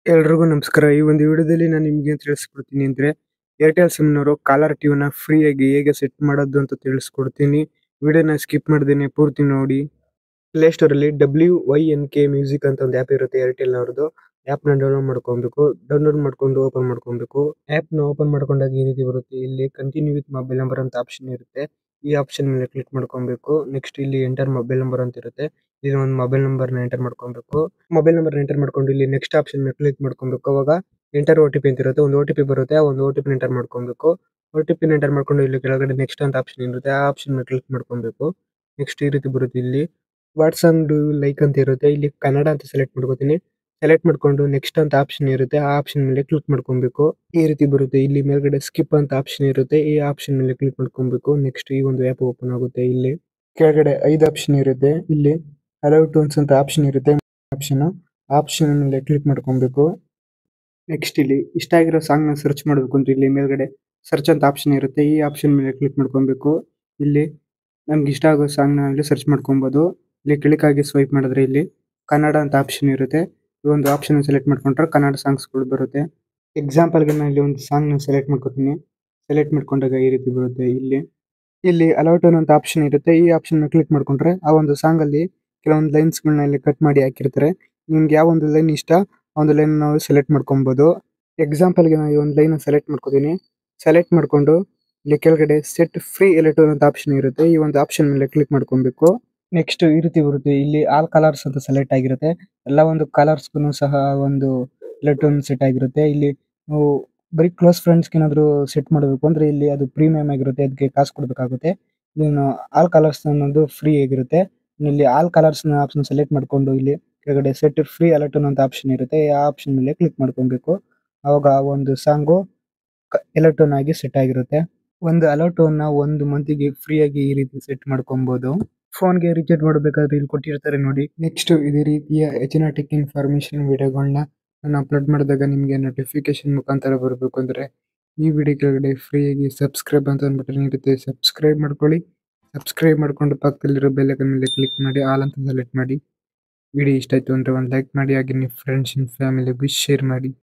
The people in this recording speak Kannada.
ಎಲ್ರಿಗೂ ನಮಸ್ಕಾರ ಈ ಒಂದು ವಿಡಿಯೋದಲ್ಲಿ ನಾನು ನಿಮ್ಗೆ ಏನ್ ತಿಳಿಸ್ಕೊಡ್ತೀನಿ ಅಂದ್ರೆ ಏರ್ಟೆಲ್ ಸಿಮ್ ನವರು ಕಾಲರ್ ಟ್ಯೂನ್ ಫ್ರೀ ಆಗಿ ಹೇಗೆ ಸೆಟ್ ಮಾಡೋದು ಅಂತ ತಿಳಿಸ್ಕೊಡ್ತೀನಿ ವಿಡಿಯೋನ ಸ್ಕಿಪ್ ಮಾಡ್ದೇನೆ ಪೂರ್ತಿ ನೋಡಿ ಪ್ಲೇ ಸ್ಟೋರ್ ಅಲ್ಲಿ W Y N K music ಅಂತ ಒಂದು ಆಪ್ ಇರುತ್ತೆ ಏರ್ಟೆಲ್ ನವರದು ಆಪ್ ನ ಡೌನ್ಲೋಡ್ ಮಾಡ್ಕೊಬೇಕು ಡೌನ್ಲೋಡ್ ಮಾಡ್ಕೊಂಡು ಓಪನ್ ಮಾಡ್ಕೊಬೇಕು ಆಪ್ ನ ಓಪನ್ ಮಾಡ್ಕೊಂಡಾಗ ಈ ರೀತಿ ಬರುತ್ತೆ ಇಲ್ಲಿ ಕಂಟಿನ್ಯೂ ವಿತ್ ಮೊಬೈಲ್ ನಂಬರ್ ಅಂತ ಆಪ್ಷನ್ ಇರುತ್ತೆ ಈ ಆಪ್ಷನ್ ಮೇಲೆ ಕ್ಲಿಕ್ ಮಾಡ್ಕೊಬೇಕು ನೆಕ್ಸ್ಟ್ ಇಲ್ಲಿ ಎಂಟರ್ ಮೊಬೈಲ್ ನಂಬರ್ ಅಂತ ಇರುತ್ತೆ ಇಲ್ಲಿ ಒಂದು ಮೊಬೈಲ್ ನಂಬರ್ ನ ಎಂಟರ್ ಮಾಡ್ಕೊಬೇಕು ಮೊಬೈಲ್ ನಂಬರ್ ಎಂಟರ್ ಮಾಡ್ಕೊಂಡು ಇಲ್ಲಿ ನೆಕ್ಸ್ಟ್ ಆಪ್ಷನ್ ಮೇಲೆ ಕ್ಲಿಕ್ ಮಾಡ್ಕೊಬೇಕು ಅವಾಗ ಎಂಟರ್ ಓ ಟಿ ಪಿ ಅಂತ ಇರುತ್ತೆ ಒಂದು ಓ ಟಿ ಪಿ ಬರುತ್ತೆ ಆ ಒಂದು ಓ ಟಿ ಪಿ ಎಂಟರ್ ಮಾಡ್ಕೊಬೇಕು ಓ ಟಿ ಪಿ ಎಂಟರ್ ಮಾಡ್ಕೊಂಡು ಇಲ್ಲಿ ಕೆಳಗಡೆ ನೆಕ್ಸ್ಟ್ ಅಂತ ಆಪ್ಷನ್ ಇರುತ್ತೆ ಆ ಆಪ್ಷನ್ ಮೇಲೆ ಕ್ಲಿಕ್ ಮಾಡ್ಕೊಬೇಕು ನೆಕ್ಸ್ಟ್ ಈ ರೀತಿ ಬರುತ್ತೆ ಇಲ್ಲಿ ವಾಟ್ ಸಾಂಗ್ ಡು ಲೈಕ್ ಅಂತ ಇರುತ್ತೆ ಇಲ್ಲಿ ಕನ್ನಡ ಅಂತ ಸೆಲೆಕ್ಟ್ ಮಾಡ್ಕೋತೀನಿ ಸೆಲೆಕ್ಟ್ ಮಾಡ್ಕೊಂಡು ನೆಕ್ಸ್ಟ್ ಅಂತ ಆಪ್ಷನ್ ಇರುತ್ತೆ ಆ ಆಪ್ಷನ್ ಮೇಲೆ ಕ್ಲಿಕ್ ಮಾಡ್ಕೊಬೇಕು ಈ ರೀತಿ ಬರುತ್ತೆ ಇಲ್ಲಿ ಮೇಲ್ಗಡೆ ಸ್ಕಿಪ್ ಅಂತ ಆಪ್ಷನ್ ಇರುತ್ತೆ ಈ ಆಪ್ಷನ್ ಮೇಲೆ ಕ್ಲಿಕ್ ಮಾಡ್ಕೊಬೇಕು ನೆಕ್ಸ್ಟ್ ಈ ಒಂದು ಆಪ್ ಓಪನ್ ಆಗುತ್ತೆ ಇಲ್ಲಿ ಕೆಳಗಡೆ ಐದು ಆಪ್ಷನ್ ಇರುತ್ತೆ ಇಲ್ಲಿ ಅಲೌ ಟೋನ್ಸ್ ಅಂತ ಆಪ್ಷನ್ ಇರುತ್ತೆ ಆಪ್ಷನ್ ಆಪ್ಷನ್ ಮೇಲೆ ಕ್ಲಿಕ್ ಮಾಡ್ಕೊಬೇಕು ನೆಕ್ಸ್ಟ್ ಇಲ್ಲಿ ಇಷ್ಟ ಆಗಿರೋ ಸಾಂಗ್ ನ ಸರ್ಚ್ ಮಾಡಬೇಕು ಅಂತ ಇಲ್ಲಿ ಮೇಲ್ಗಡೆ ಸರ್ಚ್ ಅಂತ ಆಪ್ಷನ್ ಇರುತ್ತೆ ಈ ಆಪ್ಷನ್ ಮೇಲೆ ಕ್ಲಿಕ್ ಮಾಡ್ಕೊಬೇಕು ಇಲ್ಲಿ ನಮ್ಗೆ ಇಷ್ಟ ಆಗೋ ಸಾಂಗ್ ನ ಅಲ್ಲಿ ಸರ್ಚ್ ಮಾಡ್ಕೊಬಹುದು ಇಲ್ಲಿ ಕ್ಲಿಕ್ ಸ್ವೈಪ್ ಮಾಡಿದ್ರೆ ಇಲ್ಲಿ ಕನ್ನಡ ಅಂತ ಆಪ್ಷನ್ ಇರುತ್ತೆ ಈ ಒಂದು ಆಪ್ಷನ್ ಸೆಲೆಕ್ಟ್ ಮಾಡ್ಕೊಂಡ್ರೆ ಕನ್ನಡ ಸಾಂಗ್ಸ್ ಗಳು ಬರುತ್ತೆ ಎಕ್ಸಾಂಪಲ್ ಗೆ ನಾನು ಇಲ್ಲಿ ಒಂದು ಸಾಂಗ್ ನ ಸೆಲೆಕ್ಟ್ ಮಾಡ್ಕೊತೀನಿ ಸೆಲೆಕ್ಟ್ ಮಾಡ್ಕೊಂಡಾಗ ಈ ರೀತಿ ಬರುತ್ತೆ ಇಲ್ಲಿ ಇಲ್ಲಿ ಅಲೌಟೋನ್ ಅಂತ ಆಪ್ಷನ್ ಇರುತ್ತೆ ಈ ಆಪ್ಷನ್ ಕ್ಲಿಕ್ ಮಾಡ್ಕೊಂಡ್ರೆ ಆ ಒಂದು ಸಾಂಗ್ ಅಲ್ಲಿ ಕೆಲವೊಂದು ಲೈನ್ಸ್ ಗಳನ್ನ ಇಲ್ಲಿ ಕಟ್ ಮಾಡಿ ಹಾಕಿರ್ತಾರೆ ನಿಮ್ಗೆ ಯಾವ ಒಂದು ಲೈನ್ ಇಷ್ಟ ಆ ಒಂದು ಲೈನ್ ನಾವು ಸೆಲೆಕ್ಟ್ ಮಾಡ್ಕೊಬಹುದು ಎಕ್ಸಾಂಪಲ್ ಗೆ ನಾನು ಈ ಒಂದು ಲೈನ್ ಸೆಲೆಕ್ಟ್ ಮಾಡ್ಕೋತೀನಿ ಸೆಲೆಕ್ಟ್ ಮಾಡ್ಕೊಂಡು ಇಲ್ಲಿ ಕೆಳಗಡೆ ಸೆಟ್ ಫ್ರೀ ಎಲೆಕ್ಟ್ರೋನ್ ಅಂತ ಆಪ್ಷನ್ ಇರುತ್ತೆ ಈ ಒಂದು ಆಪ್ಷನ್ ಮೇಲೆ ಕ್ಲಿಕ್ ಮಾಡ್ಕೊಬೇಕು ನೆಕ್ಸ್ಟ್ ಈ ರೀತಿ ಬರುತ್ತೆ ಇಲ್ಲಿ ಆಲ್ ಕಲರ್ಸ್ ಅಂತ ಸೆಲೆಕ್ಟ್ ಆಗಿರುತ್ತೆ ಎಲ್ಲ ಒಂದು ಕಲರ್ಸ್ ಸಹ ಒಂದು ಎಲೆಕ್ಟ್ರೋನ್ ಸೆಟ್ ಆಗಿರುತ್ತೆ ಇಲ್ಲಿ ನಾವು ಬರೀ ಕ್ಲೋಸ್ ಫ್ರೆಂಡ್ಸ್ ಏನಾದ್ರು ಸೆಟ್ ಮಾಡಬೇಕು ಅಂದ್ರೆ ಇಲ್ಲಿ ಅದು ಪ್ರೀಮಿಯಂ ಆಗಿರುತ್ತೆ ಅದಕ್ಕೆ ಕಾಸು ಕೊಡಬೇಕಾಗುತ್ತೆ ಇನ್ನು ಆಲ್ ಕಲರ್ಸ್ ಅನ್ನೋದು ಫ್ರೀ ಆಗಿರುತ್ತೆ ಇಲ್ಲಿ ಆಲ್ ಕಲರ್ಸ್ ನ ಆಪ್ಷನ್ ಸೆಲೆಕ್ಟ್ ಮಾಡ್ಕೊಂಡು ಇಲ್ಲಿ ಕೆಳಗಡೆ ಸೆಟ್ ಫ್ರೀ ಎಲೆಕ್ಟ್ರೋನ್ ಅಂತ ಆಪ್ಷನ್ ಇರುತ್ತೆ ಆ ಆಪ್ಷನ್ ಮೇಲೆ ಕ್ಲಿಕ್ ಮಾಡ್ಕೊಬೇಕು ಅವಾಗ ಆ ಒಂದು ಸಾಂಗು ಎಲೆಕ್ಟ್ರೋನ್ ಆಗಿ ಸೆಟ್ ಆಗಿರುತ್ತೆ ಒಂದು ಅಲರ್ಟೋನ್ ನ ಒಂದು ಮಂತಿಗೆ ಫ್ರೀ ಆಗಿ ಈ ರೀತಿ ಸೆಟ್ ಮಾಡ್ಕೊಬಹುದು ಫೋನ್ಗೆ ರೀಚಾರ್ಜ್ ಮಾಡಬೇಕಾದ್ರೆ ಇಲ್ಲಿ ಕೊಟ್ಟಿರ್ತಾರೆ ನೋಡಿ ನೆಕ್ಸ್ಟ್ ಇದೇ ರೀತಿಯ ಹೆಚ್ಚಿನ ಟೆಕ್ ಇನ್ಫಾರ್ಮೇಶನ್ ವಿಡಿಯೋಗಳನ್ನ ನಾನು ಅಪ್ಲೋಡ್ ಮಾಡಿದಾಗ ನಿಮಗೆ ನೋಟಿಫಿಕೇಶನ್ ಮುಖಾಂತರ ಬರಬೇಕು ಅಂದ್ರೆ ಈ ವಿಡಿಯೋ ಕೆಳಗಡೆ ಫ್ರೀಯಾಗಿ ಸಬ್ಸ್ಕ್ರೈಬ್ ಅಂತ ಅಂದ್ಬಿಟ್ಟು ಇರುತ್ತೆ ಸಬ್ಸ್ಕ್ರೈಬ್ ಮಾಡ್ಕೊಳ್ಳಿ ಸಬ್ಸ್ಕ್ರೈಬ್ ಮಾಡ್ಕೊಂಡು ಪಕ್ಕದಲ್ಲಿರೋ ಬೆಲ್ ಐಕನ್ ಮೇಲೆ ಕ್ಲಿಕ್ ಮಾಡಿ ಆಲ್ ಅಂತ ಸೆಲೆಕ್ಟ್ ಮಾಡಿ ವಿಡಿಯೋ ಇಷ್ಟ ಆಯ್ತು ಅಂದ್ರೆ ಒಂದು ಲೈಕ್ ಮಾಡಿ ಹಾಗೆ ನಿಮ್ಮ ಫ್ರೆಂಡ್ಸ್ ಫ್ಯಾಮಿಲಿಗೂ ಶೇರ್ ಮಾಡಿ